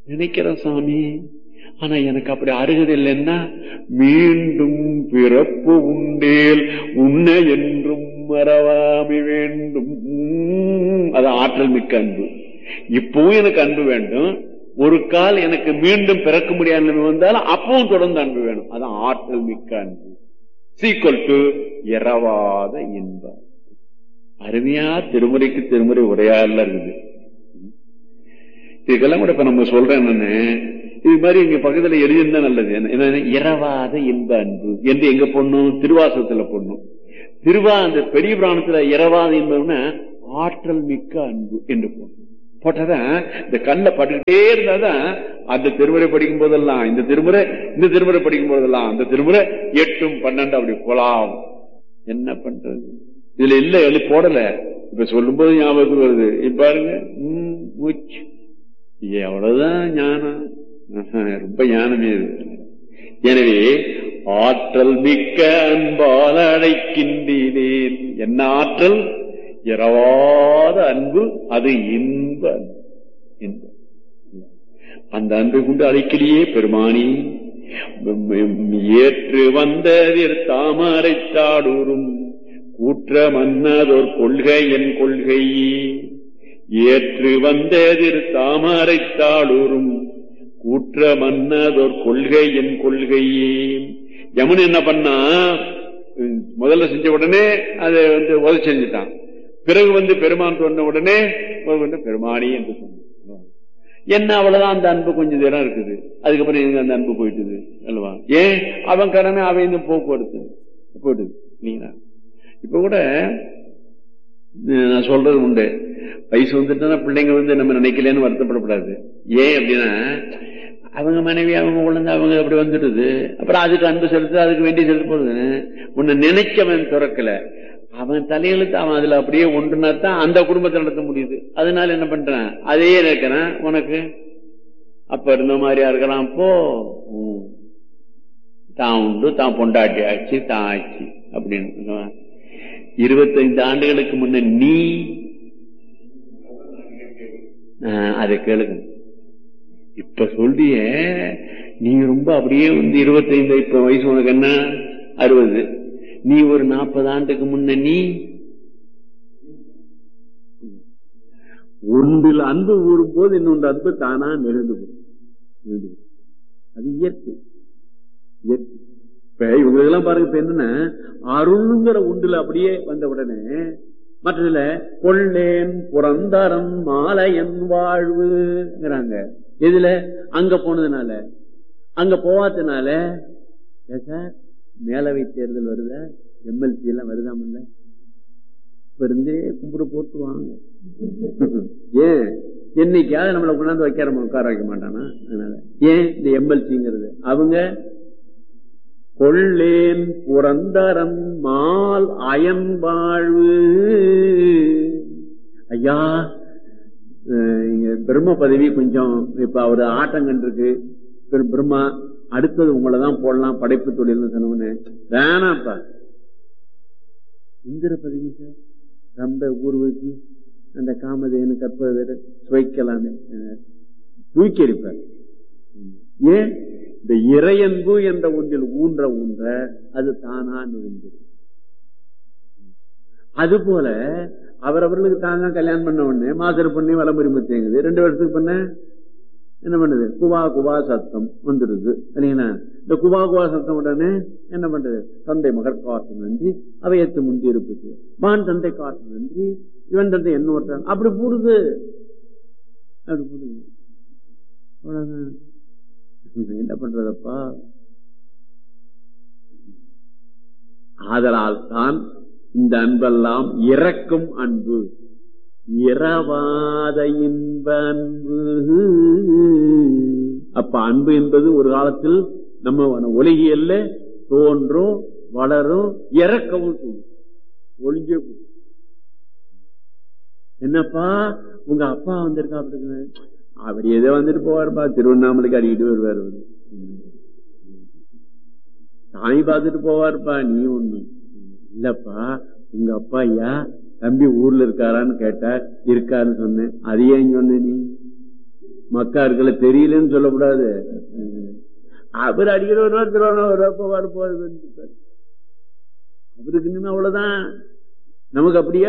நினைக்கிறேன் சாமி ஆனா எனக்கு அப்படி அருகது இல்லைன்னா மீண்டும் பிறப்பு உண்டேல் உன்ன என்றும் மறவாமி வேண்டும் உம், அது ஆற்றல் மிக்க அன்பு இப்பவும் எனக்கு அன்பு வேண்டும் ஒரு கால் எனக்கு மீண்டும் பிறக்க முடியாத நிலைமை வந்தாலும் அப்பவும் தொடர்ந்து அன்பு வேணும் அதான் ஆற்றல் மிக்க அன்பு சீக்வல் டு இரவாத இன்பம் அருமையா திருமுறைக்கு திருமுறை உரையாடல இருக்குது இதுக்கெல்லாம் கூட இப்ப நம்ம சொல்றேன் என்னன்னு இது மாதிரி இங்க பக்கத்துல எழுதியிருந்தா நல்லது என்ன- என்ன இரவாத இன்ப அன்பு என்று எங்க பொண்ணும் திருவாசகத்துல பொண்ணும் திருவா அந்த பெரிய புராணத்துல இரவாத இன்பம்னா ஆற்றல் மிக்க அன்பு என்று போடணும் போட்டதான் இந்த கல்ல பட்டுக்கிட்டே இருந்தாதான் அந்த திருமுறை படிக்கும் போதெல்லாம் இந்த திருமுறை இந்த திருமுறை படிக்கும் போதெல்லாம் அந்த திருமுறை எட்டும் பன்னெண்டு அப்படி போலாம் என்ன பண்றது இதுல இல்ல எழுதி போடல இப்ப சொல்லும்போது ஞாபகத்துக்கு வருது இப்ப பாருங்க உம் மூச்சு எவ்வளவுதான் ஞானம் ஆஹா, ரொம்ப ஞானமே இது எனவே ஆற்றல் மிக்க அன்பால் அழைக்கின்றேன் என்ன ஆற்றல் இரவாத அன்பு அது இன்ப அன்பு. இன்ப அந்த அன்பை கொண்டு அழைக்கலையே பெருமானி ஏற்று வந்ததிர் தாமரை சாடூரும் கூற்ற மன்னதோர் கொள்கை என் கொள்கை ஏற்று வந்ததிர் தாமரை தாளூரும் கூற்ற மன்னதோர் கொள்கை என் கொள்கையே யமுன் என்ன பண்ணா உம், முதல்ல செஞ்ச உடனே அதை வந்து உதவி செஞ்சுட்டான் பிறகு வந்து பெருமான் சொன்ன உடனே ஒரு வந்து பெருமானி என்று சொன்னான் என்ன அவ்வளவுதான் அந்த அன்பு கொஞ்சம் தூரம் இருக்குது அதுக்கப்புறம் எங்க அந்த அன்பு போயிட்டுது அல்லவா ஏன் அவன் கடமை அவன் இந்த போக்குவரத்து போயிட்டுது நீங்க இப்ப கூட அஹ், நான் சொல்றது உண்டு வயசு வந்துட்டுனா பிள்ளைங்க வந்து நம்ம நினைக்கலன்னு வருத்தப்படக்கூடாது ஏன் அப்படின்னா அவங்க மனைவி அவங்க குழந்தை அவங்க அப்படி வந்துடுது அப்புறம் அதுக்கு அன்பு செலுத்து அதுக்கு வேண்டி செலுத்த போகுது உன்னை நினைச்சவன் துறக்கல அவன் தலையெழுத்து அவன் அதுல அப்படியே ஒன்றுனா தான் அந்த குடும்பத்தை நடத்த முடியுது அதனால என்ன பண்றான் அதே இருக்கிறான் உனக்கு அப்ப இருந்த மாதிரியா இருக்கலாம் போ ம். தான் உண்டு தான் பொண்டாட்டி ஆச்சு தான் ஆச்சு அப்படின்னு இருபத்தைந்து ஆண்டுகளுக்கு முன்ன நீ ஆஹ், அதை கேளுங்க இப்ப சொல்றிய நீ ரொம்ப அப்படியே வந்து இருபத்தைந்து இப்ப வயசு உனக்கு என்ன அறுபது நீ ஒரு நாற்பது ஆண்டுக்கு முன்ன நீ ஒன்றில் அன்பு ஊறும் போது இன்னொன்று அன்பு தானா நிகழ்ந்து போகும். நிகழ்ந்து போகும். அது இயற்கை இயற்கை இப்ப இவங்க எல்லாம் பாருங்க இப்ப என்னன்னா அருள்ங்கிற ஒன்றுல அப்படியே வந்த உடனே மற்றதுல கொள்ளேன் புறந்தரம் மாலையன் வாழ்வுங்கிறாங்க எதுல அங்க போனதுனால அங்க போவாதனால ஏன் சார் மேலவை தேர்தல் வருதா எம்எல்சி எல்லாம் வருதாமல்ல இப்ப இருந்தே கும்பிடு போட்டு வாங்க ஏன் என்னைக்காவது நம்மளை கொண்டாந்து வைக்கிற உட்கார வைக்க மாட்டானா அதனால ஏன் இந்த எம்எல்சிங்கிறது அவங்க கொள்ளேன் புறந்தரம் மால் அயன் வாழ்வு ஐயா அஹ் இங்க பிரம்ம பதவி கொஞ்சம் இப்ப அவர் ஆட்டம் கண்டிருக்கு திரு பிரம்மா அடுத்தது உங்களை தான் போடலாம் படைப்பு தொழில்னு சொன்னவனு வேணாம்ப்பா இந்திர பதவி சார் ரொம்ப ஊர்வசி அந்த காமதேனு கற்பதர் சுவைக்கலாமே அஹ் தூக்கி எறிப்பார் ஏன் இந்த இறையன்பு என்ற ஒன்றில் ஊன்ற ஊன்ற அது தானா நிகழ்ந்தது அது போல அவரவர்களுக்கு தாங்க கல்யாணம் பண்ண உடனே மாசர் பண்ணி வளமுறை முத்தேங்குது ரெண்டு வருஷத்துக்கு பண்ண என்ன பண்ணுது குவா குவா சத்தம் வந்துடுது இல்லைங்களா இந்த குவா குவா சத்தம் உடனே என்ன பண்றது தந்தை மகர் காட்டு நன்றி அவையத்து முந்தி இருப்புச்சு மான் தந்தை காட்டு நன்றி இவன் தந்தை என்ன ஒருத்தன் அப்படி போடுது அப்படி போடுது அவ்வளவுதான் என்ன பண்றதப்பா ஆதலால் தான் இந்த அன்பெல்லாம் இறக்கும் அன்பு இரவாத இன்ப அன்பு அப்ப அன்பு என்பது ஒரு காலத்தில் நம்ம ஒலிகியல்ல தோன்றும் வளரும் இறக்கவும் செய்யும் ஒளிஞ்சே போகும். என்னப்பா உங்க அப்பா வந்திருக்கா அப்படி அவர் ஏதோ வந்துட்டு போவாருப்பா திருவண்ணாமலைக்கு அடிக்கிட்டு வருவார் அவரு. சாமி பார்த்துட்டு போவாருப்பா நீ ஒண்ணு இல்லப்பா உங்க அப்பா ஐயா தம்பி ஊர்ல இருக்காரான்னு கேட்டா இருக்காருன்னு சொன்னேன் அது ஏன் சொன்ன நீ மக்காருக்குள்ள தெரியலன்னு சொல்லக்கூடாது அவர் அடிக்கிற ஒரு வாரம் திருவாரூர் ஒரு வாரம் போவார் போவார் அவருக்கு இனிமே அவ்வளவுதான் நமக்கு அப்படியா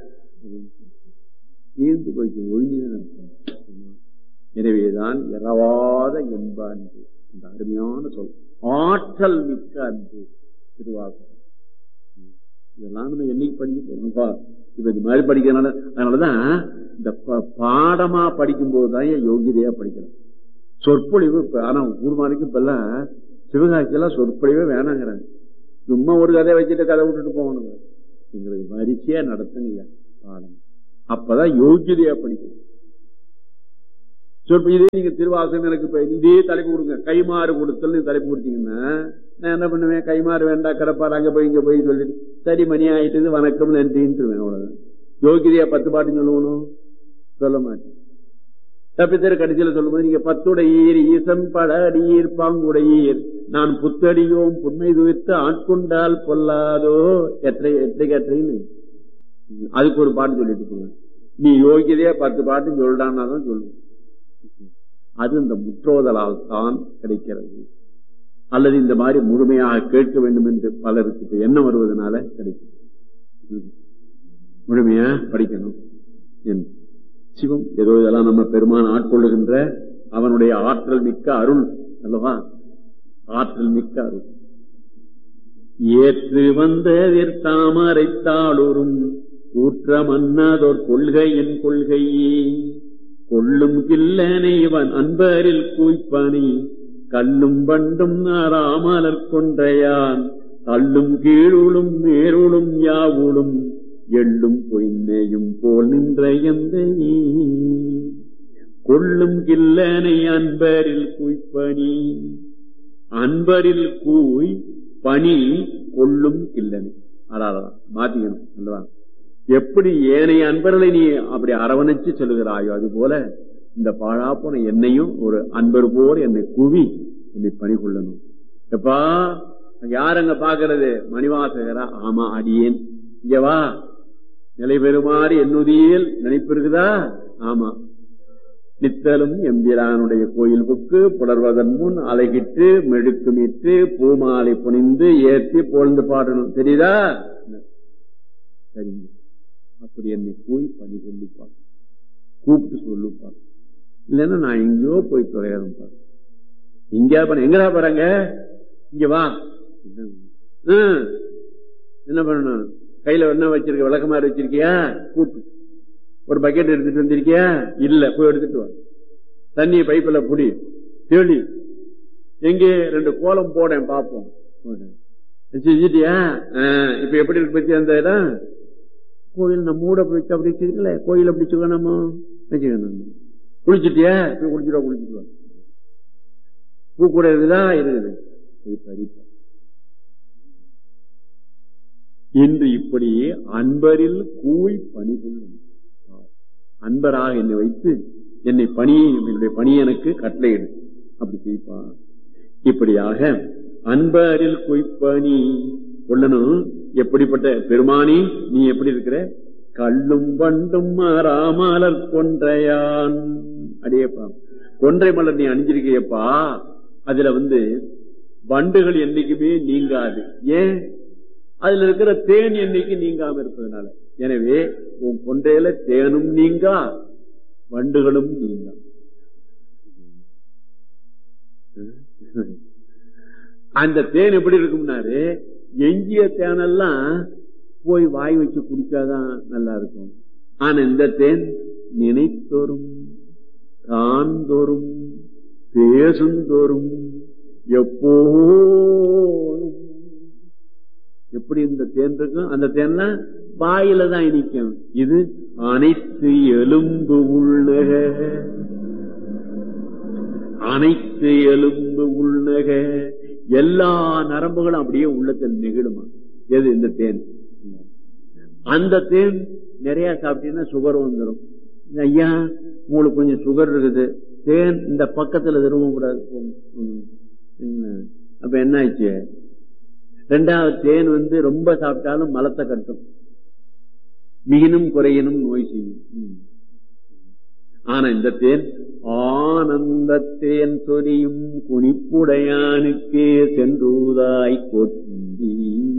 தீர்ந்து போயிட்டு ஒழுங்குதான் எனவேதான் இரவாத என்பான் அந்த அருமையான சொல் ஆற்றல் மிக்க அன்பு திருவாசகம் இதெல்லாம் நம்ம என்னைக்கு படிக்க போறோம்ப்பா இப்ப இந்த மாதிரி படிக்கிறதுனால அதனாலதான் இந்த பாடமா படிக்கும் போதுதான் யோகிதையா படிக்கிறோம் சொற்பொழிவு ஆனா ஊர்மானுக்கு இப்ப எல்லாம் சிவகாட்சி எல்லாம் சொற்பொழிவே வேணாங்கிறாங்க சும்மா ஒரு கதையை வச்சுட்டு கதை விட்டுட்டு போகணும் எங்களுக்கு வரிசையா நடத்துங்க பாடம் அப்பதான் யோகியதையா படிக்கணும் சொற்ப இதே நீங்க திருவாசகம் எனக்கு இப்ப இதே தலைப்பு கொடுங்க கைமாறு கொடுத்தல் தலைப்பு கொடுத்தீங்கன்னா நான் என்ன பண்ணுவேன் கைமாறு வேண்டாம் கிடப்பாரு அங்க போய் இங்க போய் சொல்லிட்டு சரி மணி ஆயிட்டது வணக்கம் நன்றின்னு அவ்வளவுதான் யோகிதையா பத்து பாட்டு சொல்லணும் சொல்ல மாட்டேன் தப்பித்தர கடைசியில சொல்லும்போது நீங்க பத்துடையீர் ஈசன் பட அடியீர் பாங்குடையீர் நான் புத்தடியோம் புன்மை துவித்து ஆட்கொண்டால் பொல்லாதோ எற்றை எற்றை எற்றைன்னு அதுக்கு ஒரு பாட்டு சொல்லிட்டு போவேன் நீ யோகியதையா பத்து பாட்டு சொல்றான்னா தான் சொல்லுவேன் அது இந்த முற்றோதலால் தான் கிடைக்கிறது அல்லது இந்த மாதிரி முழுமையாக கேட்க வேண்டும் என்று பலருக்கு இப்ப எண்ணம் வருவதனால கிடைக்கும் முழுமையா படிக்கணும் என்று சிவம் ஏதோ இதெல்லாம் நம்ம பெருமான் ஆட்கொள்ளுகின்ற அவனுடைய ஆற்றல் மிக்க அருள் அல்லவா ஆற்றல் மிக்க அருள் ஏற்று வந்த தாமரைத்தாளூரும் ஊற்ற மன்னதோர் கொள்கை என் கொள்கையே கொள்ளும் கில்லனை இவன் அன்பரில் கூய்ப்பனி கல்லும் பண்டும் நாராமலர் கொன்றையான் தள்ளும் கீழுளும் மேருளும் யாவுளும் எள்ளும் பொய்நேயும் போல் நின்ற எந்த கொள்ளும் கில்லனை அன்பரில் கூய்ப்பனி அன்பரில் கூய் பனி கொள்ளும் கில்லனை அதான் மாத்திக்கணும் அல்லவா எப்படி ஏனைய அன்பர்களை நீ அப்படி அரவணைச்சு சொல்லுகிறாயோ அது போல இந்த பாழா போன என்னையும் ஒரு அன்பர் போல் என்னை குவி என்னை பணி கொள்ளணும் எப்பா யார் அங்க பாக்குறது மணிவாசகரா ஆமா அடியேன் இங்க வா நிலை பெறுமாறு என்னுதியில் நினைப்பு இருக்குதா ஆமா நித்தலும் எம்பிரானுடைய கோயில் புக்கு புலர்வதன் முன் அலைகிட்டு மெழுக்குமிட்டு பூமாலை புனிந்து ஏற்றி பொழுந்து பாடணும் தெரியுதா சரிங்க அப்படி என்னை போய் பணி சொல்லுப்பார் கூப்பிட்டு சொல்லுப்பார் இல்லைன்னா நான் எங்கேயோ போய் தொலைகிறேன் பாரு இங்கேயா பண்ண எங்கடா போறாங்க இங்க வா என்ன பண்ணணும் கையில என்ன வச்சிருக்க விளக்கமாறு வச்சிருக்கியா கூட்டு ஒரு பக்கெட் எடுத்துட்டு வந்திருக்கியா இல்ல போய் எடுத்துட்டு வா தண்ணி பைப்பில் புடி தேடி எங்கே ரெண்டு கோலம் போடேன் பார்ப்போம் செஞ்சுட்டியா இப்ப எப்படி இருக்கு பத்தி அந்த இடம் கோயில் நம்ம மூட பிடிச்சு அப்படி வச்சிருக்கல கோயில பிடிச்சுக்கணுமோ வச்சுக்கணும் குளிச்சுட்டியா போய் குளிச்சுட்டா குளிச்சுட்டு பூ கூட இருக்குதா இருக்குது இது பறிப்ப இன்று இப்படி அன்பரில் கூய் பணி கொள்ளும் அன்பராக என்னை வைத்து என்னை பணி என்னுடைய பணி எனக்கு கட்டளையிடு அப்படி செய்ப்பா இப்படியாக அன்பரில் குய்ப்பணி கொள்ளணும் எப்படிப்பட்ட பெருமானி நீ எப்படி இருக்கிற கல்லும் பண்டும் மாறாமலர் கொன்றையான் அடியப்பா கொன்றை மலர் நீ அணிஞ்சிருக்கியப்பா அதுல வந்து வண்டுகள் என்னைக்குமே நீங்காது ஏன் அதுல இருக்கிற தேன் என்னைக்கு நீங்காம இருப்பதனால எனவே உன் கொண்டையில தேனும் நீங்கா வண்டுகளும் நீங்கா அந்த தேன் எப்படி இருக்கும்னாரு எஞ்சிய தேனெல்லாம் போய் வாய் வச்சு குடிச்சாதான் நல்லா இருக்கும் ஆனா இந்த தேன் நினைத்தோறும் காண்தோறும் பேசுந்தோறும் எப்போதும் எப்படி இந்த தேன் இருக்கும் அந்த தேன்லாம் வாயில தான் இனிக்கும் இது அனைத்து எலும்பு உள்ளக அனைத்து எலும்பு உள்ளக எல்லா நரம்புகளும் அப்படியே உள்ளத்தில் நெகிடுமா எது இந்த தேன் அந்த தேன் நிறைய சாப்பிட்டீங்கன்னா சுகர் வந்துடும் ஐயா உங்களுக்கு கொஞ்சம் சுகர் இருக்குது தேன் இந்த பக்கத்துல திரும்பக்கூடாது அப்ப என்ன ஆச்சு ரெண்டாவது தேன் வந்து ரொம்ப சாப்பிட்டாலும் மலத்தை கட்டும் மிகினும் குறையினும் நோய் செய்யும் ஆனா இந்த தேன் ஆனந்தத்தேன் சொரியும் குனிப்புடையானுக்கே சென்றூதாய் கொத்தி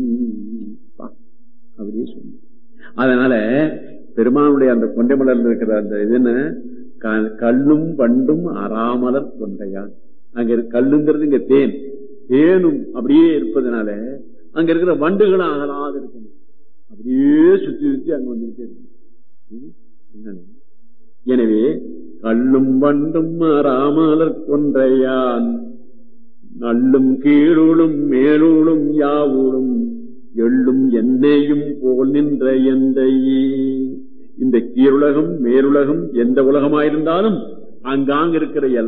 அப்படியே சொன்ன அதனால பெருமானுடைய அந்த கொண்டை மலர்ல இருக்கிற அந்த இது என்ன க- கல்லும் பண்டும் அறாமலர் கொண்டையான் அங்க இரு- கல்லுங்கிறது இங்க தேன் தேனும் அப்படியே இருப்பதனால அங்க இருக்கிற வண்டுகளும் அகலாது இருக்கணும் அப்படியே சுத்தி சுத்தி அங்க வந்துகிட்டே இருக்கு ம், என்னன்னு? எனவே கல்லும் வண்டும் அறாமலர் கொன்றையான் நல்லும் கீழுளும் மேலுளும் யாவுளும் எள்ளும் என்னையும் போல் நின்ற எந்தையே இந்த கீழுலகம் மேலுலகம் எந்த உலகமாயிருந்தாலும் அங்காங்க இருக்கிற எல்லா